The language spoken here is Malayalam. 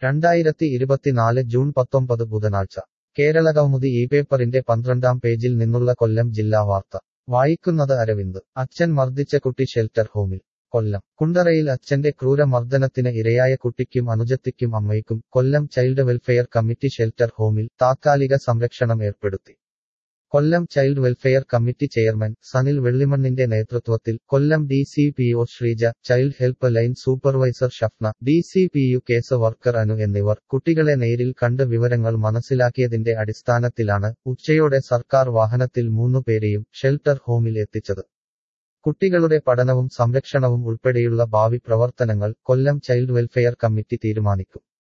രണ്ടായിരത്തി ഇരുപത്തിനാല് ജൂൺ പത്തൊമ്പത് ബുധനാഴ്ച കേരള കൗമുദി ഈ പേപ്പറിന്റെ പന്ത്രണ്ടാം പേജിൽ നിന്നുള്ള കൊല്ലം ജില്ലാ വാർത്ത വായിക്കുന്നത് അരവിന്ദ് അച്ഛൻ മർദ്ദിച്ച കുട്ടി ഷെൽട്ടർ ഹോമിൽ കൊല്ലം കുണ്ടറയിൽ അച്ഛന്റെ ക്രൂരമർദ്ദനത്തിന് ഇരയായ കുട്ടിക്കും അനുജത്തിക്കും അമ്മയ്ക്കും Kollam child welfare committee shelter ഹോമിൽ താത്കാലിക സംരക്ഷണം ഏർപ്പെടുത്തി Kollam child welfare committee chairman Sanil വെള്ളിമണ്ണിന്റെ നേതൃത്വത്തിൽ Kollam D C P O Sreeja child helpline supervisor Shafna D C P U case worker Anu എന്നിവർ കുട്ടികളെ നേരിൽ കണ്ട് വിവരങ്ങൾ മനസ്സിലാക്കിയതിന്റെ അടിസ്ഥാനത്തിലാണ് ഉച്ചയോടെ സർക്കാർ വാഹനത്തിൽ മൂന്നുപേരെയും ഷെൽട്ടർ ഹോമിൽ എത്തിച്ചത് കുട്ടികളുടെ പഠനവും സംരക്ഷണവും ഉൾപ്പെടെയുള്ള ഭാവി പ്രവർത്തനങ്ങൾ കൊല്ലം ചൈൽഡ് വെൽഫെയർ കമ്മിറ്റി തീരുമാനിക്കും